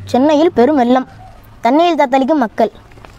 சென்னையில் பெரும் வெள்ளம் தண்ணீரில் தத்தளிக்கும் மக்கள்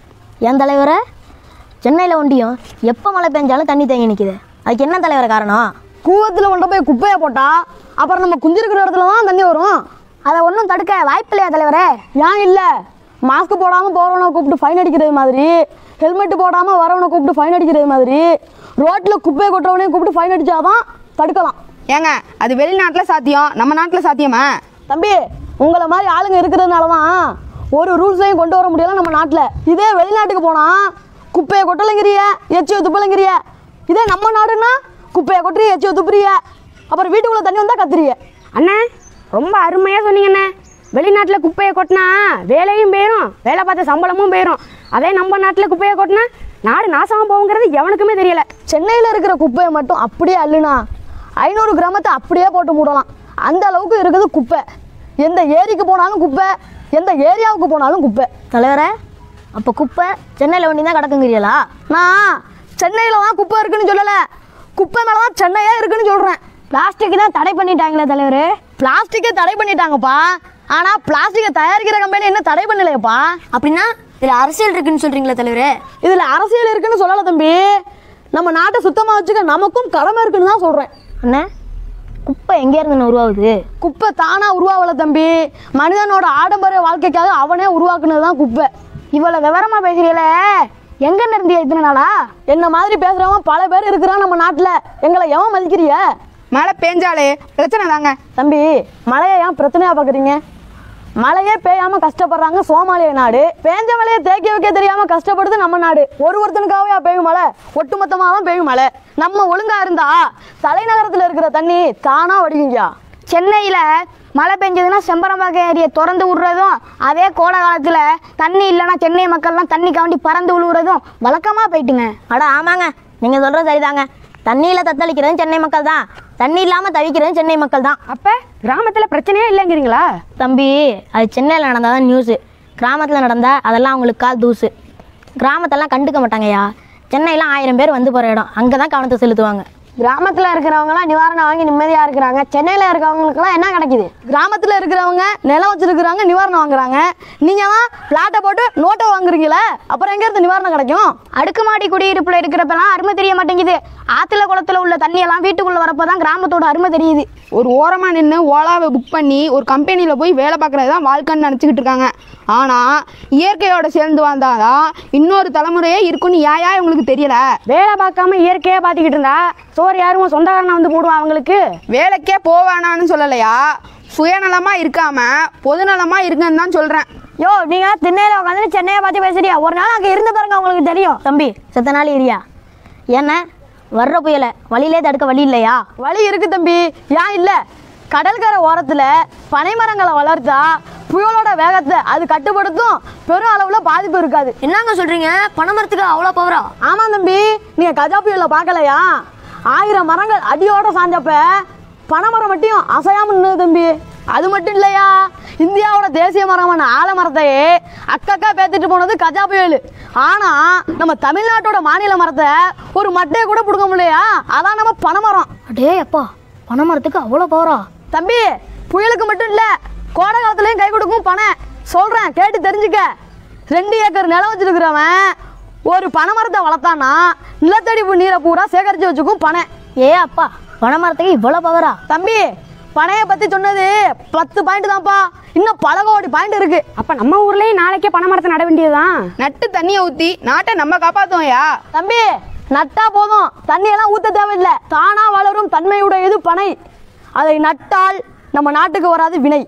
என் தலைவரை சென்னையில் ஒண்டியும் எப்போ மழை பெஞ்சாலும் தண்ணி தேங்கி நிற்குது அதுக்கு என்ன தலைவரை காரணம் கூவத்தில் கொண்டு போய் குப்பையை போட்டா அப்புறம் நம்ம குந்திருக்கிற இடத்துல தான் தண்ணி வரும் அதை ஒன்றும் தடுக்க வாய்ப்பில்லையா தலைவரே ஏன் இல்லை மாஸ்க் போடாமல் போகிறவனை கூப்பிட்டு ஃபைன் அடிக்கிறது மாதிரி ஹெல்மெட் போடாமல் வரவனை கூப்பிட்டு ஃபைன் அடிக்கிறது மாதிரி ரோட்டில் குப்பையை கொட்டுறவனையும் கூப்பிட்டு ஃபைன் அடிச்சாதான் தடுக்கலாம் ஏங்க அது வெளிநாட்டில் சாத்தியம் நம்ம நாட்டில் சாத்தியமா தம்பி உங்களை மாதிரி ஆளுங்க இருக்கிறதுனால தான் ஒரு ரூல்ஸையும் கொண்டு வர முடியல நம்ம நாட்டில் இதே வெளிநாட்டுக்கு போனால் குப்பையை கொட்டலைங்கிறிய எச்சியை துப்பலைங்கிறிய இதே நம்ம நாடுன்னா குப்பையை கொட்டுறிய எச்சியை துப்புறிய அப்புறம் வீட்டுக்குள்ளே தண்ணி வந்தால் கத்துறிய அண்ணே ரொம்ப அருமையாக சொன்னீங்கண்ணே வெளிநாட்டில் குப்பையை கொட்டினா வேலையும் போயிடும் வேலை பார்த்த சம்பளமும் போயிடும் அதே நம்ம நாட்டில் குப்பையை கொட்டினா நாடு நாசமாக போகுங்கிறது எவனுக்குமே தெரியல சென்னையில் இருக்கிற குப்பையை மட்டும் அப்படியே அள்ளுனா ஐநூறு கிராமத்தை அப்படியே போட்டு மூடலாம் அந்த அளவுக்கு இருக்குது குப்பை எந்த ஏரிக்கு போனாலும் குப்பை எந்த ஏரியாவுக்கு போனாலும் குப்பை தலைவரே அப்போ குப்பை சென்னையில் ஒண்டி தான் கிடக்குங்கிறீங்களா நான் சென்னையில் தான் குப்பை இருக்குன்னு சொல்லலை குப்பை மேலே தான் சென்னையே இருக்குன்னு சொல்கிறேன் பிளாஸ்டிக் தான் தடை பண்ணிட்டாங்களே தலைவர் பிளாஸ்டிக்கை தடை பண்ணிட்டாங்கப்பா ஆனால் பிளாஸ்டிக்கை தயாரிக்கிற கம்பெனி என்ன தடை பண்ணலையப்பா அப்படின்னா இதில் அரசியல் இருக்குன்னு சொல்கிறீங்களா தலைவரே இதில் அரசியல் இருக்குன்னு சொல்லலை தம்பி நம்ம நாட்டை சுத்தமாக வச்சுக்க நமக்கும் கடமை இருக்குன்னு தான் சொல்கிறேன் அண்ணே குப்பை எங்கேருந்து உருவாகுது குப்பை தானாக உருவாகல தம்பி மனிதனோட ஆடம்பர வாழ்க்கைக்காக அவனே உருவாக்குனது தான் குப்பை இவ்வளோ விவரமாக பேசுகிறீங்களே எங்கே இருந்தியா இத்தனை நாளா என்ன மாதிரி பேசுகிறவன் பல பேர் இருக்கிறான் நம்ம நாட்டில் எங்களை எவன் மதிக்கிறிய மழை பெஞ்சாலே பிரச்சனை தாங்க தம்பி மழையை ஏன் பிரச்சனையாக பார்க்குறீங்க மழையே பெய்யாம கஷ்டப்படுறாங்க சோமாலிய நாடு பேஞ்ச மழையை தேக்கி வைக்க தெரியாம கஷ்டப்படுது நம்ம நாடு ஒரு ஒருத்தனுக்காகவே பெய்யும் மழை ஒட்டுமொத்தமாக தான் பெய்யும் மழை நம்ம ஒழுங்கா இருந்தா தலைநகரத்தில் இருக்கிற தண்ணி தானா வடிக்குங்கயா சென்னையில் மழை பெஞ்சதுன்னா செம்பரம்பாக்கம் ஏரியை திறந்து விடுறதும் அதே கோடை காலத்தில் தண்ணி இல்லைன்னா சென்னை மக்கள்லாம் தண்ணி காண்டி பறந்து விழுவுறதும் வழக்கமாக போயிட்டுங்க அட ஆமாங்க நீங்கள் சொல்கிறது சரிதாங்க தண்ணியில் தத்தளிக்கிறதும் சென்னை மக்கள் தான் தண்ணி இல்லாமல் தவிக்கிறதும் சென்னை மக்கள் தான் அப்போ கிராமத்தில் பிரச்சனையே இல்லைங்கிறீங்களா தம்பி அது சென்னையில் நடந்தால் தான் நியூஸு கிராமத்தில் நடந்தால் அதெல்லாம் அவங்களுக்கு கால் தூசு கிராமத்தெல்லாம் கண்டுக்க மாட்டாங்கய்யா சென்னையில் ஆயிரம் பேர் வந்து போகிற இடம் அங்கே தான் கவனத்தை செலுத்துவாங்க கிராமத்தில் இருக்கிறவங்களாம் நிவாரணம் வாங்கி நிம்மதியாக இருக்கிறாங்க சென்னையில் இருக்கிறவங்களுக்குலாம் என்ன கிடைக்குது கிராமத்தில் இருக்கிறவங்க நிலம் வச்சிருக்கிறாங்க நிவாரணம் வாங்குறாங்க நீங்கள் தான் பிளாட்டை போட்டு நோட்டை வாங்குறீங்களே அப்புறம் எங்கேருந்து நிவாரணம் கிடைக்கும் அடுக்குமாடி குடியிருப்பில் இருக்கிறப்பெல்லாம் அருமை தெரிய மாட்டேங்குது ஆற்றுல குளத்துல உள்ள தண்ணியெல்லாம் வீட்டுக்குள்ளே வரப்போ தான் கிராமத்தோட அருமை தெரியுது ஒரு ஓரமாக நின்று ஓலாவை புக் பண்ணி ஒரு கம்பெனியில் போய் வேலை பார்க்குறது தான் வாழ்க்கைன்னு நினச்சிக்கிட்டு இருக்காங்க ஆனால் இயற்கையோட சேர்ந்து வந்தாதான் இன்னொரு தலைமுறையே இருக்குன்னு ஏயா உங்களுக்கு தெரியல வேலை பார்க்காம இயற்கையாக பார்த்துக்கிட்டு இருந்தா சோறு யாரும் சொந்தக்காரனை வந்து போடுவான் அவங்களுக்கு வேலைக்கே போவானான்னு சொல்லலையா சுயநலமாக இருக்காம பொதுநலமாக இருக்குன்னு தான் சொல்கிறேன் யோ நீங்கள் திண்ணையில் உட்காந்து சென்னையை பார்த்து பேசுறியா ஒரு நாள் அங்கே இருந்து பாருங்க உங்களுக்கு தெரியும் தம்பி செத்த நாள் ஏரியா ஏன்னா வர்ற புயலை வழியிலே தடுக்க வழி இல்லையா வழி இருக்கு தம்பி ஏன் இல்லை கடற்கரை ஓரத்தில் பனைமரங்களை வளர்த்தா புயலோட வேகத்தை அது கட்டுப்படுத்தும் பெரும் அளவில் பாதிப்பு இருக்காது என்னங்க சொல்கிறீங்க பணமரத்துக்கு அவ்வளோ பவரா ஆமாம் தம்பி நீங்கள் கஜா புயலை பார்க்கலையா ஆயிரம் மரங்கள் அடியோட சாஞ்சப்ப பனைமரம் மட்டும் அசையாம நின்னுது தம்பி அது மட்டும் இல்லையா இந்தியாவோட தேசிய மரமான ஆலமரத்தையே அக்கக்கா பேத்துட்டு போனது கஜா புயல் ஆனா நம்ம தமிழ்நாட்டோட மாநில மரத்தை ஒரு மட்டையை கூட பிடுங்க முடியலையா அதான் நம்ம பனைமரம் அடே அப்பா பணமரத்துக்கு அவ்வளோ பவரா தம்பி புயலுக்கு மட்டும் இல்ல கோடை காலத்துலயும் கை கொடுக்கும் பனை சொல்றேன் கேட்டு தெரிஞ்சுக்க ரெண்டு ஏக்கர் நிலம் வச்சிருக்கிறவன் ஒரு பனைமரத்தை வளர்த்தான்னா நிலத்தடி நீரை பூரா சேகரித்து வச்சுக்கும் பனை ஏ அப்பா பணமரத்துக்கு இவ்வளோ பவரா தம்பி பனையை பத்தி சொன்னது பத்து பாயிண்ட் தான்ப்பா இன்னும் பல கோடி பாயிண்ட் இருக்கு அப்போ நம்ம ஊர்லேயே நாளைக்கே பனை மரத்தை நட வேண்டியதுதான் நட்டு தண்ணியை ஊற்றி நாட்டை நம்ம காப்பாற்றுவோம்யா தம்பி நட்டா போதும் தண்ணியெல்லாம் ஊத்த தேவையில்லை தானா வளரும் தன்மையுடையது பனை அதை நட்டால் நம்ம நாட்டுக்கு வராது வினை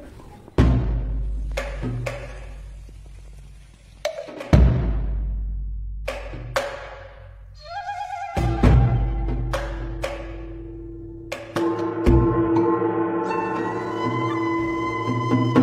ஆ